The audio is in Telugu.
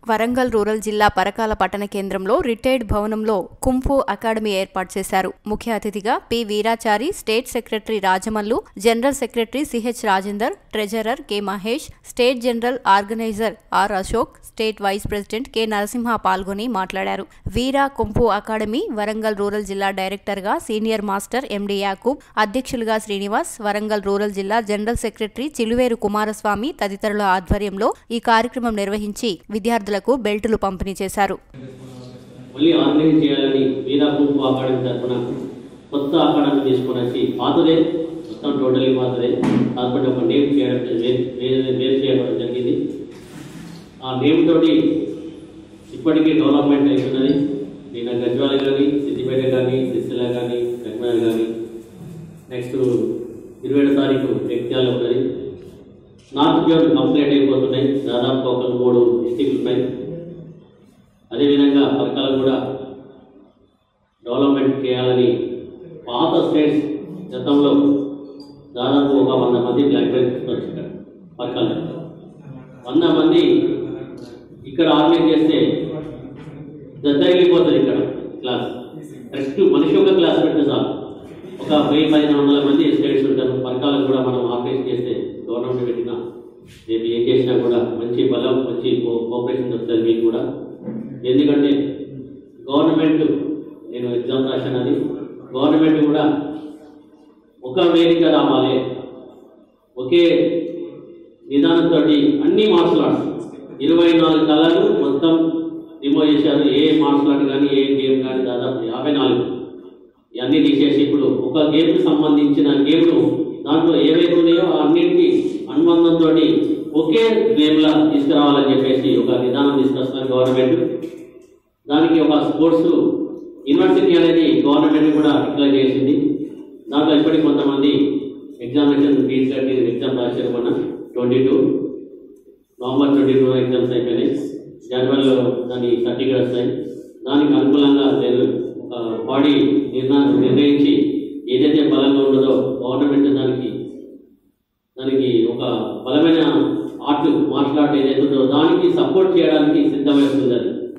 వరంగల్ రూరల్ జిల్లా పరకాల పట్టణ కేంద్రంలో రిటైర్డ్ భవనంలో కుంఫు అకాడమీ ఏర్పాటు చేశారు ముఖ్య అతిథిగా P Veerachari state secretary Rajamallu general secretary CH Rajender treasurer K Mahesh state general organiser R Ashok state vice president K Narasimha పాల్గొని మాట్లాడారు Veera kung fu academy Warangal rural జిల్లా డైరెక్టర్గా సీనియర్ మాస్టర్ ఎండి యాకూబ్ అధ్యక్షులుగా శ్రీనివాస్ వరంగల్ రూరల్ జిల్లా జనరల్ సెక్రటరీ చిలువేరు కుమారస్వామి తదితరుల ఆధ్వర్యంలో ఈ కార్యక్రమం నిర్వహించి విద్యార్థులకు బెల్టులు పంపిణీ చేశారు మళ్ళీ ఆర్గనైజ్ చేయాలని వీరా గ్రూప్ అకాడమీ తరఫున కొత్త అకాడమీ తీసుకొని వచ్చి పాతదే మొత్తం టోటలీ పాతదే కాకపోతే ఒక నేమ్ చేయడం వేరు వేరు- వేరు చేయడం జరిగింది ఆ నేమ్ తోటి ఇప్పటికీ డెవలప్మెంట్ అవుతున్నది నేను గజ్వాల కానీ సిద్దిపేట కానీ సిరిసిల్ల కానీ కరీంనగర్ కానీ నెక్స్ట్ ఇరవై ఏడు తారీఖు జగిత్యాల ఉన్నది నార్త్ జోన్ కంప్లీట్ అయిపోతున్నాయి దాదాపు ఒక మూడు డిస్టిక్లు ఉన్నాయి అదేవిధంగా పథకాలు కూడా డెవలప్మెంట్ చేయాలని పాత స్టేట్స్ గతంలో దాదాపు ఒక వంద మంది బ్లాక్ బెల్ట్ తీసుకొచ్చి ఇక్కడ పథకాలు వంద మంది ఇక్కడ ఆర్గనైజ్ చేస్తే దద్దరిల్లిపోతుంది ఇక్కడ క్లాస్ కరెక్ట్ మనిషి ఒక క్లాస్ పెడితే చాలు ఒక వెయ్యి పదిహేను వందల మంది స్టేట్స్ ఉంటారు పథకాలను కూడా మనం ఆర్గనైజ్ చేస్తే గవర్నమెంట్ పెట్టినా రేపు ఏం చేసినా కూడా మంచి బలం మంచి కో- కోఆపరేషన్ దొరుకుతుంది మీకు కూడా ఎందుకంటే గవర్నమెంట్ నేను ఎగ్జామ్ రాశాను అది గవర్నమెంట్ కూడా ఒక వేదిక రావాలి ఒకే నిదానంతో అన్ని మార్షల్ ఆర్ట్స్ ఇరవై నాలుగు కళలు మొత్తం రిమూవ్ చేశారు ఏ మార్షల్ ఆర్ట్ కానీ ఏ గేమ్ కానీ దాదాపు యాభై నాలుగు ఇవన్నీ తీసేసి ఇప్పుడు ఒక గేమ్కి సంబంధించిన గేమ్ను దాంట్లో ఏవైతే ఉన్నాయో ఆ అన్నింటికి అనుబంధంతో ఒకే గేమ్లా తీసుకురావాలని చెప్పేసి ఒక విధానం తీసుకొస్తున్నారు గవర్నమెంట్ దానికి ఒక స్పోర్ట్స్ యూనివర్సిటీ అనేది గవర్నమెంట్ కూడా డిక్లేర్ చేసింది దాంట్లో ఇప్పటికి కొంతమంది ఎగ్జామినేషన్ ఫీజు కట్టి ఎగ్జామ్ రాశారు మన twenty two November twenty two exams అయిపోయినాయి జనవరిలో దాని సర్టిఫికేట్ వస్తాయి దానికి అనుకూలంగా నేను ఒక బాడీ నిర్ణయం నిర్ణయించి ఏదైతే బలంగా ఉండదో గవర్నమెంట్ దానికి దానికి ఒక బలమైన ఆర్ట్ మార్షల్ ఆర్ట్ ఏదైతే ఉందో దానికి సపోర్ట్ చేయడానికి సిద్ధమవుతుంది అది